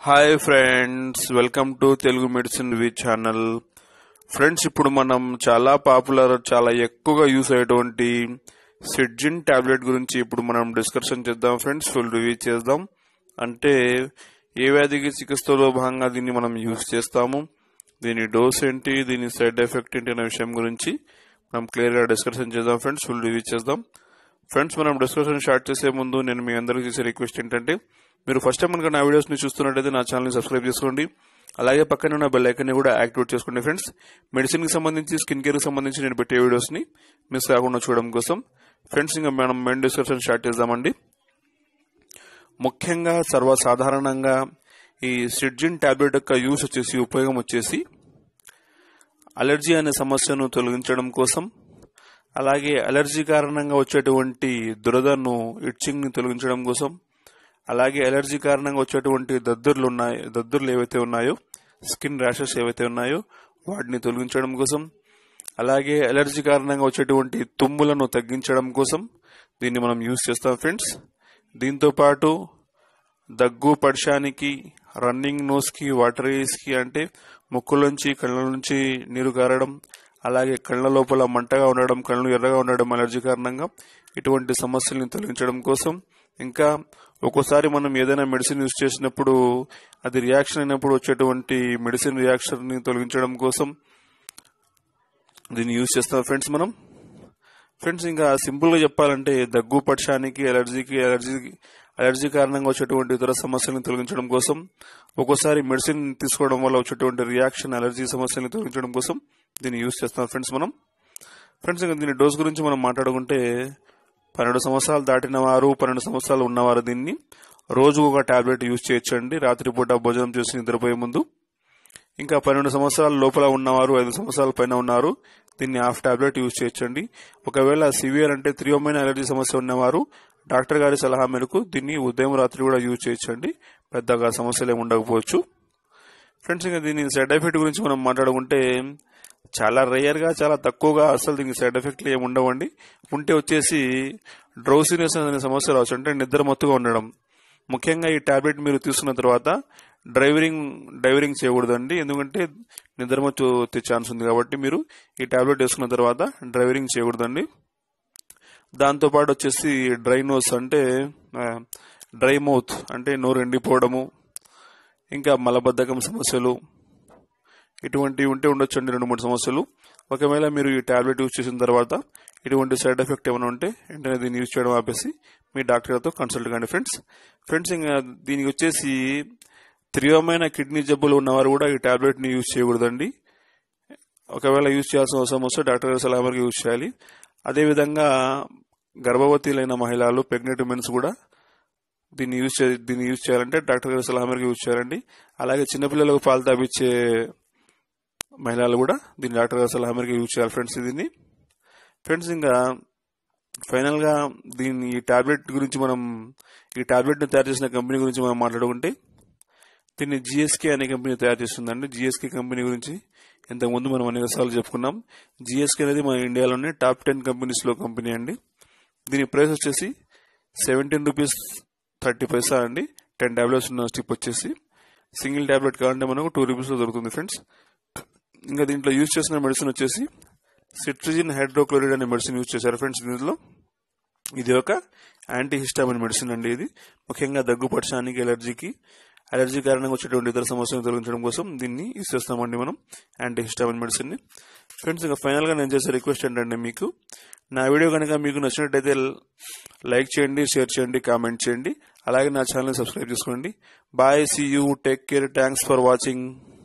hi friends welcome to Telugu medicine V channel friends ఇప్పుడు మనం చాలా పాపులర్ చాలా ఎక్కువగా యూస్ అయ్యేటువంటి సిడ్జిన్ టాబ్లెట్ గురించి ఇప్పుడు మనం డిస్కషన్ చేద్దాం ఫ్రెండ్స్ ఫుల్ రివ్యూ చేద్దాం అంటే ఏ వ్యాధికి చికిత్సలో భాగంగా దీన్ని మనం యూస్ చేస్తాము దీని డోస్ ఏంటి దీని సైడ్ ఎఫెక్ట్ ఏంటి అనే విషయం గురించి మనం క్లియర్గా డిస్కషన్ చేద్దాం ఫ్రెండ్స్ ఫుల్ రివ్యూ చేద్దాం ఫ్రెండ్స్ మనం డిస్కషన్ స్టార్ట్ చేసే ముందు నేను మీ అందరికీ చేసే రిక్వెస్ట్ ఏంటంటే మీరు ఫస్ట్ టైం కనుక నా వీడియోస్ని చూస్తున్నట్టయితే నా ఛానల్ని సబ్స్క్రైబ్ చేసుకోండి అలాగే పక్కన ఉన్న బెల్ ఐకన్ని కూడా యాక్టివేట్ చేసుకోండి ఫ్రెండ్స్ మెడిసిన్కి సంబంధించి స్కిన్ కేర్కి సంబంధించి నేను పెట్టే వీడియోస్ని మిస్ కాకుండా చూడడం కోసం ఫ్రెండ్స్ ఇంకా మనం మెయిన్ డిస్కషన్ స్టార్ట్ చేద్దామండి ముఖ్యంగా సర్వసాధారణంగా ఈ సిడ్జిన్ టాబ్లెట్ యొక్క యూస్ వచ్చేసి ఉపయోగం వచ్చేసి అలర్జీ అనే సమస్యను తొలగించడం కోసం అలాగే అలర్జీ కారణంగా వచ్చేటువంటి దురదను ఇట్చింగ్ ని తొలగించడం కోసం అలాగే అలర్జీ కారణంగా వచ్చేటువంటి దద్దుర్లు ఉన్నాయి దద్దుర్లు ఏవైతే ఉన్నాయో స్కిన్ ర్యాషెస్ ఏవైతే ఉన్నాయో వాటిని తొలగించడం కోసం అలాగే అలర్జీ కారణంగా వచ్చేటువంటి తుమ్ములను తగ్గించడం కోసం దీన్ని మనం యూజ్ చేస్తాం ఫ్రెండ్స్ దీంతో పాటు దగ్గు పడిశానికి రన్నింగ్ నోస్కి వాటర్ కి అంటే ముక్కులోంచి కళ్ళ నుంచి నీరు కారడం అలాగే కళ్ళ లోపల మంటగా ఉండడం కళ్ళు ఎర్రగా ఉండడం అలర్జీ కారణంగా ఇటువంటి సమస్యల్ని తొలగించడం కోసం ఇంకా ఒక్కోసారి మనం ఏదైనా మెడిసిన్ యూజ్ చేసినప్పుడు అది రియాక్షన్ అయినప్పుడు వచ్చేటువంటి మెడిసిన్ రియాక్షన్ ని తొలగించడం కోసం దీన్ని యూజ్ చేస్తాం ఫ్రెండ్స్ మనం ఫ్రెండ్స్ ఇంకా సింపుల్ గా చెప్పాలంటే దగ్గు పక్షానికి అలర్జీకి అలర్జీ అలర్జీ కారణంగా వచ్చేటువంటి ఇతర సమస్యలను తొలగించడం కోసం ఒక్కోసారి మెడిసిన్ తీసుకోవడం వల్ల వచ్చేటువంటి రియాక్షన్ అలర్జీ సమస్యలను తొలగించడం కోసం దీన్ని యూజ్ చేస్తాం ఫ్రెండ్స్ మనం ఫ్రెండ్స్ ఇంకా దీని డోస్ గురించి మనం మాట్లాడుకుంటే పన్నెండు సంవత్సరాలు దాటిన వారు పన్నెండు సంవత్సరాలు ఉన్నవారు దీన్ని రోజు ఒక టాబ్లెట్ యూజ్ చేయొచ్చండి రాత్రిపూట భోజనం చేసి నిద్రపోయే ముందు ఇంకా పన్నెండు సంవత్సరాల లోపల ఉన్నవారు ఐదు సంవత్సరాల పైన ఉన్నారు దీన్ని హాఫ్ టాబ్లెట్ యూజ్ చేయొచ్చండి ఒకవేళ సివియర్ అంటే త్రియోమైన అలర్జీ సమస్య ఉన్నవారు డాక్టర్ గారి సలహా మేరకు దీన్ని ఉదయం రాత్రి కూడా యూజ్ చేయొచ్చండి పెద్దగా సమస్యలు ఏమి ఉండకపోవచ్చు ఫ్రెండ్స్ ఇంకా దీని సైడ్ ఎఫెక్ట్ గురించి మనం మాట్లాడుకుంటే చాలా రేయర్ గా చాలా తక్కువగా అసలు దీనికి సైడ్ ఎఫెక్ట్లు ఏమి ఉండవండి ఉంటే వచ్చేసి డ్రౌసినెస్ అనే సమస్య రావచ్చు అంటే నిద్ర మత్తుగా ఉండడం ముఖ్యంగా ఈ టాబ్లెట్ మీరు తీసుకున్న తర్వాత డ్రైవరింగ్ డ్రైవరింగ్ చేయకూడదండి ఎందుకంటే నిద్రమత్తు వచ్చే ఛాన్స్ ఉంది కాబట్టి మీరు ఈ టాబ్లెట్ వేసుకున్న తర్వాత డ్రైవరింగ్ చేయకూడదండి దాంతో పాటు వచ్చేసి డ్రై నోస్ అంటే డ్రై మౌత్ అంటే నోరు ఎండిపోవడము ఇంకా మలబద్ధకం సమస్యలు ఇటువంటివి ఉంటే ఉండొచ్చండి రెండు మూడు సమస్యలు ఒకవేళ మీరు ఈ టాబ్లెట్ యూజ్ చేసిన తర్వాత ఇటువంటి సైడ్ ఎఫెక్ట్ ఏమైనా ఉంటే వెంటనే దీన్ని యూజ్ చేయడం ఆపేసి మీ డాక్టర్తో కన్సల్ట్ కండి ఫ్రెండ్స్ ఫ్రెండ్స్ ఇంకా దీనికి వచ్చేసి తీవ్రమైన కిడ్నీ జబ్బులు ఉన్నవారు కూడా ఈ టాబ్లెట్ ని యూజ్ చేయకూడదండి ఒకవేళ యూజ్ చేయాల్సిన అవసరం వస్తే డాక్టర్ గారి సలహా మేరకు యూజ్ చేయాలి అదేవిధంగా గర్భవతులైన మహిళలు ప్రెగ్నెంట్ ఉమెన్స్ కూడా దీన్ని యూజ్ చే దీన్ని యూజ్ చేయాలంటే డాక్టర్ గారి సలహా మేరకు యూజ్ చేయాలండి అలాగే చిన్నపిల్లలకు పాలు తాపించే మహిళలు కూడా దీన్ని డాక్టర్ గారి సలహా మేరకు యూజ్ చేయాలి ఫ్రెండ్స్ దీన్ని ఫ్రెండ్స్ ఇంకా ఫైనల్ గా దీన్ని ఈ టాబ్లెట్ గురించి మనం ఈ టాబ్లెట్ ని తయారు చేసిన కంపెనీ గురించి మనం మాట్లాడుకుంటే దీన్ని జిఎస్కే అనే కంపెనీ తయారు చేస్తుందండి జిఎస్కే కంపెనీ గురించి ఇంతకుముందు మనం అనేక సార్లు చెప్పుకున్నాం జిఎస్కే అనేది మన ఇండియాలోనే టాప్ టెన్ కంపెనీస్ లో కంపెనీ అండి దీని ప్రైస్ వచ్చేసి సెవెంటీన్ రూపీస్ థర్టీ పైసా అండి టెన్ టాబ్లెట్స్ ఉన్న స్టిప్ వచ్చేసి సింగిల్ టాబ్లెట్ కావాలంటే మనకు టూ రూపీస్ లో దొరుకుతుంది ఫ్రెండ్స్ ఇంకా దీంట్లో యూజ్ చేసిన మెడిసిన్ వచ్చేసి సిట్రిజిన్ హైడ్రోక్లోరైడ్ అనే మెడిసిన్ యూజ్ చేశారు ఫ్రెండ్స్ దీంట్లో ఇది ఒక యాంటీ హిస్టామిన్ మెడిసిన్ అండి ఇది ముఖ్యంగా దగ్గుపరచానికి ఎలర్జీకి అలర్జీ కారణంగా వచ్చేటువంటి ఇతర సమస్యలను తొలగించడం కోసం దీన్ని యూజ్ చేస్తామండి మనం యాంటీ హిస్టామిన్ మెడిసిన్ ని ఫ్రెండ్స్ ఇంకా ఫైనల్ గా నేను చేసే రిక్వెస్ట్ ఏంటంటే మీకు నా వీడియో కనుక మీకు నచ్చినట్టయితే లైక్ చేయండి షేర్ చేయండి కామెంట్ చేయండి అలాగే నా ఛానల్ సబ్స్క్రైబ్ చేసుకోండి bye see you take care thanks for watching